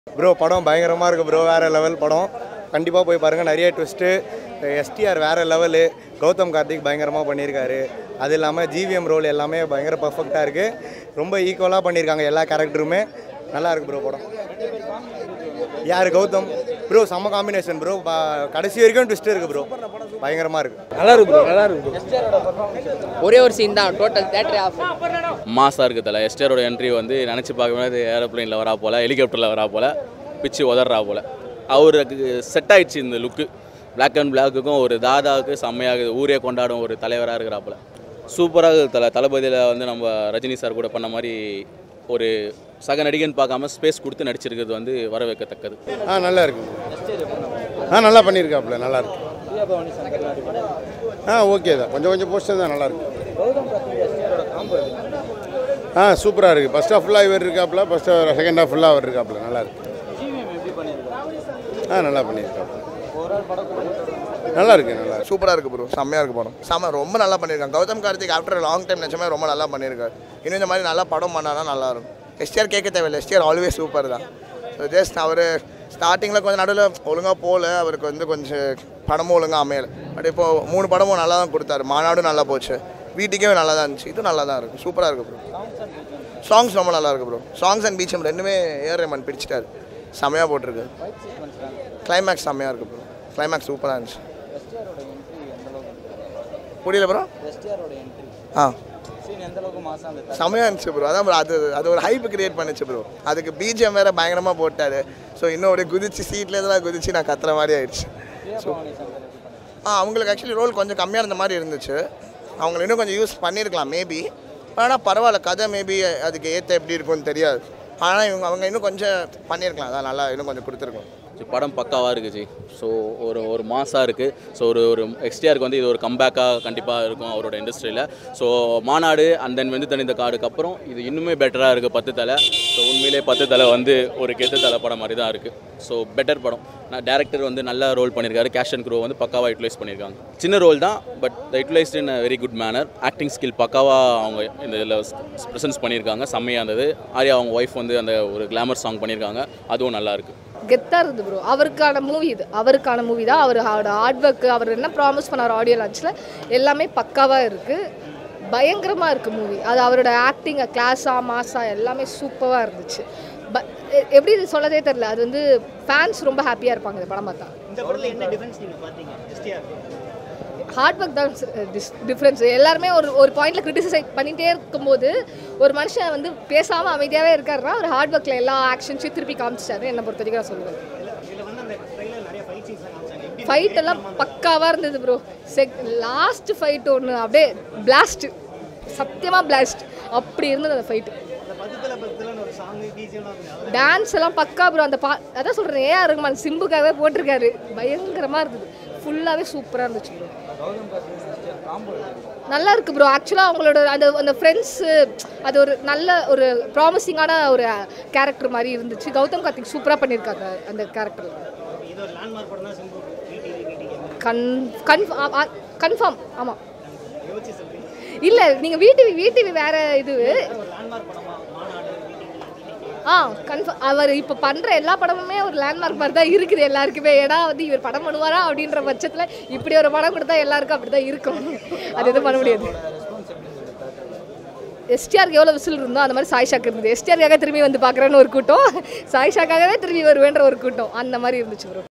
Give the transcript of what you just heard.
bro படம் பயங்கரமாக இருக்குது ப்ரோ வேறு லெவல் படம் கண்டிப்பாக போய் பாருங்கள் நிறைய ட்விஸ்ட்டு எஸ்டிஆர் வேறு லெவலு கௌதம் கார்த்திக் பயங்கரமாக பண்ணியிருக்காரு அது இல்லாமல் ஜிவிஎம் ரோல் எல்லாமே பயங்கர பர்ஃபெக்டாக இருக்குது ரொம்ப ஈக்குவலாக பண்ணியிருக்காங்க எல்லா கேரக்டருமே நல்லா இருக்கு ப்ரோ படம் யார் கௌதம் ப்ரோ செம்ம காம்பினேஷன் ப்ரோ கடைசி வரைக்கும் ட்விஸ்ட் இருக்குது ப்ரோ பயங்கரமாக இருக்குது நல்லா இருக்கு ப்ரோ நல்லா இருக்கு ப்ரோ ஒரே ஒரு சீன் தான் டோட்டல் தேட்டரே ஆஃப் மாசாக இருக்குது தலை எஸ்டரோட என்ட்ரி வந்து நினச்சி பார்க்கும்போது ஏரோப்ளைனில் வரா போல் ஹெலிகாப்டரில் வரா போல் பிச்சு உதறா போல் அவருக்கு செட் ஆயிடுச்சு இந்த லுக்கு Black அண்ட் பிளாக்குக்கும் ஒரு தாதாவுக்கு செம்மையாகுது ஊரே கொண்டாடும் ஒரு தலைவராக இருக்கிறாப்புல சூப்பராக இருக்குது தலை தளபதியில் வந்து நம்ம ரஜினி சார் கூட பண்ண மாதிரி ஒரு சக நடிகன் பார்க்காம ஸ்பேஸ் கொடுத்து நடிச்சிருக்கிறது வந்து வரவேற்கத்தக்கது ஆ நல்லா இருக்கு ஆ நல்லா பண்ணியிருக்காப்புல நல்லா இருக்கு ஆ ஓகே தான் கொஞ்சம் கொஞ்சம் போஸ்டர் தான் நல்லா இருக்கு ஆ சூப்பராக இருக்குது ஃபஸ்ட் ஹாஃப் ஃபுல்லாக இவர் இருக்காப்புல ஃபஸ்ட் செகண்ட் ஹாஃப் ஃபுல்லாக அவர் இருக்காப்புல நல்லா இருக்கு ஆ நல்லா பண்ணியிருக்காப்புல நல்லா இருக்கு நல்லா இருக்கு சூப்பராக இருக்குது ப்ரோ செம்மையாக இருக்குது படம் செம்ம ரொம்ப நல்லா பண்ணியிருக்காங்க Gautham Karthik after long time நினச்சமே ரொம்ப நல்லா பண்ணியிருக்காரு இன்னும் இந்த மாதிரி நல்லா படம் பண்ணானா நல்லா இருக்கும் எஸ்டிஆர் கேட்க தேவையில்லை எஸ்டிஆர் ஆல்வேஸ் சூப்பர் தான் ஸோ ஜஸ்ட் அவர் ஸ்டார்டிங்கில் கொஞ்சம் நடுவில் ஒழுங்காக போகல அவருக்கு வந்து கொஞ்சம் படமும் ஒழுங்காக அமையலை பட் இப்போ மூணு படமும் நல்லா தான் கொடுத்தாரு மாநாடும் நல்லா போச்சு வீட்டுக்கே நல்லா தான் இருந்துச்சு இதுவும் நல்லா தான் இருக்குது சூப்பராக இருக்குது ப்ரோ சாங்ஸ் ரொம்ப நல்லா இருக்குது ப்ரோ சாங்ஸ் அண்ட் பீச்சம் ரெண்டுமே ஏஆர் ரஹ்மான் பிடிச்சிட்டாரு செம்மையாக போட்டிருக்கு கிளைமேக்ஸ் செம்மையாக இருக்குது ப்ரோ கிளைமேக்ஸ் சூப்பராக இருந்துச்சு புரியல ப்ரோ ஆ செம்மையாக இருந்துச்சு ப்ரோ அதான் bro, அது அது ஒரு ஹைப் கிரியேட் பண்ணுச்சு ப்ரோ அதுக்கு பிஜிஎம் வேறு பயங்கரமாக போட்டாரு ஸோ இன்னும் அப்படியே குதிச்சு சீட்டில் இதெல்லாம் குதிச்சு நான் கத்துற மாதிரி ஆயிடுச்சு ஸோ ஆ அவங்களுக்கு ஆக்சுவலி ரோல் கொஞ்சம் கம்மியாக இருந்த மாதிரி இருந்துச்சு அவங்கள இன்னும் கொஞ்சம் யூஸ் பண்ணியிருக்கலாம் மேபி ஆனால் பரவாயில்ல கதை மேபி அதுக்கு ஏற்ற எப்படி இருக்கும்னு தெரியாது ஆனால் இவங்க அவங்க இன்னும் கொஞ்சம் பண்ணியிருக்கலாம் அதான் நல்லா இன்னும் கொஞ்சம் கொடுத்துருக்கோம் ஜி, படம் பக்காவாக இருக்குது ஜி ஸோ ஒரு ஒரு மாசாக இருக்குது ஸோ ஒரு ஒரு எக்ஸ்டிஆருக்கு வந்து இது ஒரு கம்பேக்காக கண்டிப்பாக இருக்கும் அவரோட இண்டஸ்ட்ரியில் ஸோ மாநாடு அண்ட் தென் வந்து தனிந்த காடுக்கு அப்புறம் இது இன்னுமே பெட்டராக இருக்குது பத்து தலை ஸோ உண்மையிலே பத்து தலை வந்து ஒரு கெத்து தலை படம் மாதிரி தான் இருக்குது ஸோ பெட்டர் படம் நான் டேரக்டர் வந்து நல்ல ரோல் பண்ணியிருக்காரு கேஷ் அண்ட் க்ரோ வந்து பக்காவாக யூட்டிலைஸ் பண்ணியிருக்காங்க சின்ன ரோல் தான் but utilised in very good manner acting skill பக்காவாக அவங்க இந்த இதில் ப்ரெசன்ஸ் பண்ணியிருக்காங்க செம்மையாக இருந்தது ஆர்யா அவங்க ஒய்ஃப் வந்து அந்த ஒரு கிளாமர் சாங் பண்ணியிருக்காங்க அதுவும் நல்லா இருக்குது கெத்தாக இருக்குது ப்ரோ அவருக்கான மூவி இது அவருக்கான மூவி தான் அவர் அவரோட ஹார்ட் ஒர்க்கு அவர் என்ன ப்ராமிஸ் பண்ணார் ஆடியோ லான்ச்சில் எல்லாமே பக்காவாக இருக்குது பயங்கரமாக இருக்குது மூவி அது அவரோட ஆக்டிங் கிளாஸாக மாஸா எல்லாமே சூப்பராக இருந்துச்சு ப எ- எப்படி இது சொல்லதே தெரில அது வந்து ஃபேன்ஸ் ரொம்ப ஹாப்பியாக இருப்பாங்க இந்த படம் பார்த்தா ஹார்ட் ஒர்க் தான் டிஃப்ரென்ஸ் எல்லாருமே ஒரு ஒரு பாயிண்ட்ல கிரிட்டிசைஸ் பண்ணிகிட்டே இருக்கும்போது ஒரு மனுஷன் வந்து பேசாமல் அமைதியாகவே இருக்காருன்னா ஒரு ஹார்ட் ஒர்க்கில் எல்லா ஆக்ஷன்ஸையும் திருப்பி காமிச்சிட்டாரு என்னை பொறுத்த வரைக்கும் நான் சொல்லுவேன் ஃபைட் எல்லாம் பக்காவாக இருந்தது ப்ரோ செக் லாஸ்ட் ஃபைட் ஒன்று அப்படியே பிளாஸ்ட் சத்தியமாக பிளாஸ்ட் அப்படி இருந்தது அந்த ஃபைட்டு டான்ஸ் எல்லாம் பக்கா ப்ரோ அந்த பா அதான் சொல்கிறேன் ஏஆர் ரகுமான் சிம்புக்காகவே போட்டிருக்காரு பயங்கரமாக இருந்தது ஃபுல்லாகவே சூப்பராக இருந்துச்சு ப்ரோ நல்லா இருக்கு ப்ரோ ஆக்சுவலாக அவங்களோட அந்த அந்த ஃப்ரெண்ட்ஸு அது ஒரு நல்ல ஒரு ப்ராமிசிங்கான ஒரு கேரக்டர் மாதிரி இருந்துச்சு கௌதம் கார்த்திக் சூப்பராக பண்ணியிருக்காங்க அந்த கேரக்டரில் கன் கன்ஃபார்ம் கன்ஃபார்ம் ஆமாம் இல்லை நீங்கள் வீட்டு வீட்டு வேற இது ஆ கன்ஃபார்ம் அவர் இப்போ பண்ணுற எல்லா படமுமே ஒரு லேண்ட்மார்க் மாதிரி தான் இருக்குது எல்லாருக்குமே ஏன்னா வந்து இவர் படம் பண்ணுவாரா அப்படின்ற பட்சத்தில் இப்படி ஒரு படம் கொடுத்தா எல்லாருக்கும் அப்படி தான் இருக்கும் அது எதுவும் பண்ண முடியாது எஸ்டிஆருக்கு எவ்வளோ விசில் இருந்தோ அந்த மாதிரி சாய்ஷாக்கு இருந்தது எஸ்டிஆருக்காக திரும்பி வந்து பார்க்குறேன்னு ஒரு கூட்டம் சாய்ஷாக்காகவே திரும்பி வருவேன்ற ஒரு கூட்டம் அந்த மாதிரி இருந்துச்சு ப்ரோ